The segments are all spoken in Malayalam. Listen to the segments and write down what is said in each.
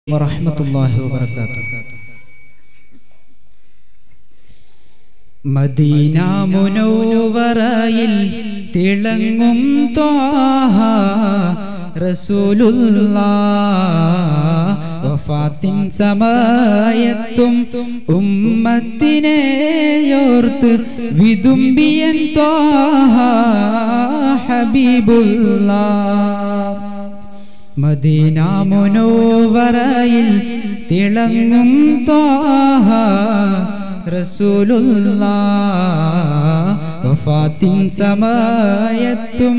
വറഹ്മത്തുള്ളാഹി വബറകാതുഹു മദീന മുനവ്വറയിൽ തിളങ്ങും ത്വാഹ റസൂലുള്ളാ വഫാത്തിൻ സമയത്തും ഉമ്മത്തിനെയോർത്ത് വിതുമ്പിയൻ ത്വാഹ ഹബീബുല്ലാ മദീന മുനോവറയിൽ തിളങ്ങും ത്വാഹ റസൂലുള്ളാ വഫാത്തിൻ സമയത്തും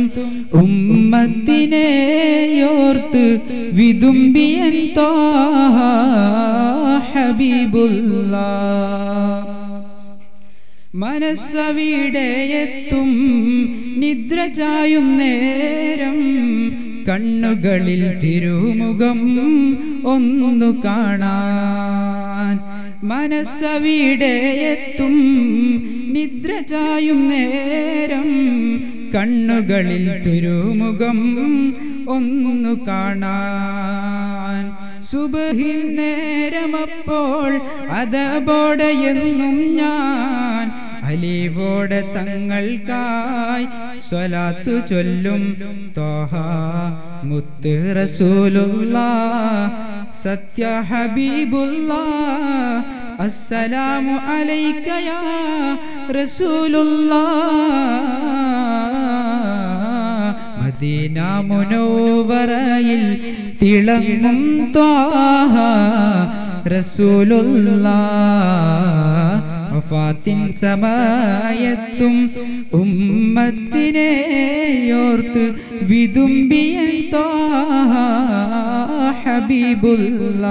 ഉമ്മത്തിനെയോർത്ത് വിതുമ്പിയൻ ത്വാഹ ഹബീബുല്ലാ മനസ്സവിടെയെത്തും നിദ്ര ചായും നേരം കണ്ണുകളിൽ തിരുമുഖം ഒന്നു കാണാൻ മനസ്സവിടെയെത്തും നിദ്ര ചായും നേരം കണ്ണുകളിൽ തിരുമുഖം ഒന്നു കാണാൻ സുബഹിൻ നേരമപ്പോൾ അതബോടെ എന്നും ഞാൻ അലീവോടെ തങ്ങൾക്കായി സ്വലാത്തു ചൊല്ലും തോഹ മുത്ത് റസൂലുള്ള സത്യ ഹബീബുള്ള അസ്സലാമു അലൈക യാ റസൂലുള്ള മദീന മുനോവറയിൽ തിളങ്ങും ത്വാഹ റസൂലുള്ള വഫാത്തിൻ സമയത്തും ഉമ്മത്തിനെയോർത്ത് വിതുമ്പിയൻ ത്വാഹ ഹബീബുള്ള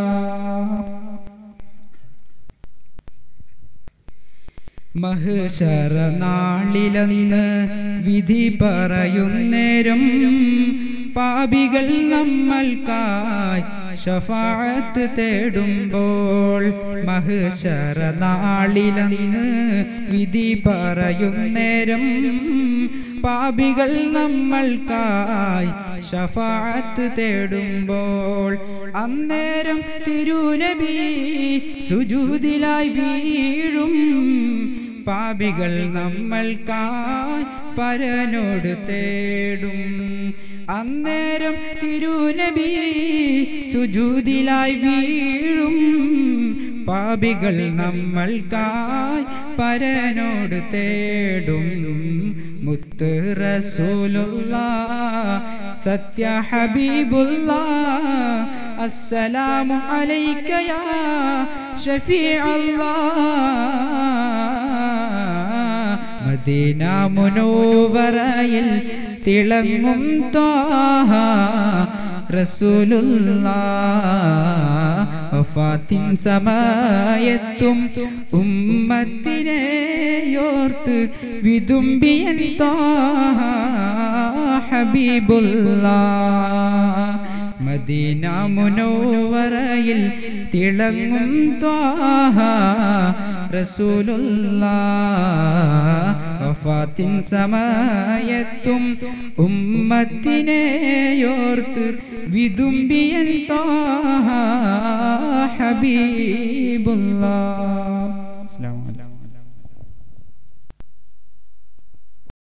മഹശര നാളിലെന്ന് വിധി പറയുന്നേരം പാപികൾ നമ്മൾക്കായി ഷഫാഅത്ത് തേടുമ്പോൾ മഹശര നാളിലെന്ന് വിധി പറയുന്നേരം പാപികൾ നമ്മൾക്കായി ഷഫാഅത്ത് തേടുമ്പോൾ അന്നേരം തിരുനബി സുജൂതിലായി വീഴും പാപികൾ നമ്മൾക്കായി പരനോട് തേടും അന്നേരം തിരുനബി സുജൂതിലായി വീഴും പാപികൾ നമ്മൾക്കായി പരനോട് തേടും മുത്ത് റസൂലുള്ള സത്യ ഹബീബുള്ള അസ്സലാമു അലൈക യാ ഷഫീഅല്ലാ മദീന മുനോവറയിൽ തിളങ്ങും ത്വാഹ റസൂലുള്ള വഫാത്തിൻ സമയത്തും ഉമ്മത്തിനെയോർത്ത് വിതുമ്പിയൻ ത്വാഹ ഹബീബുള്ള മദീന മുനോവറയിൽ തിളങ്ങും ത്വാഹ റസൂലുള്ള വഫാത്തിൻ സമയത്തും ഉമ്മത്തിനെയോർത്ത് വിതുമ്പിയൻ ത്വാഹ ഹബീബുള്ള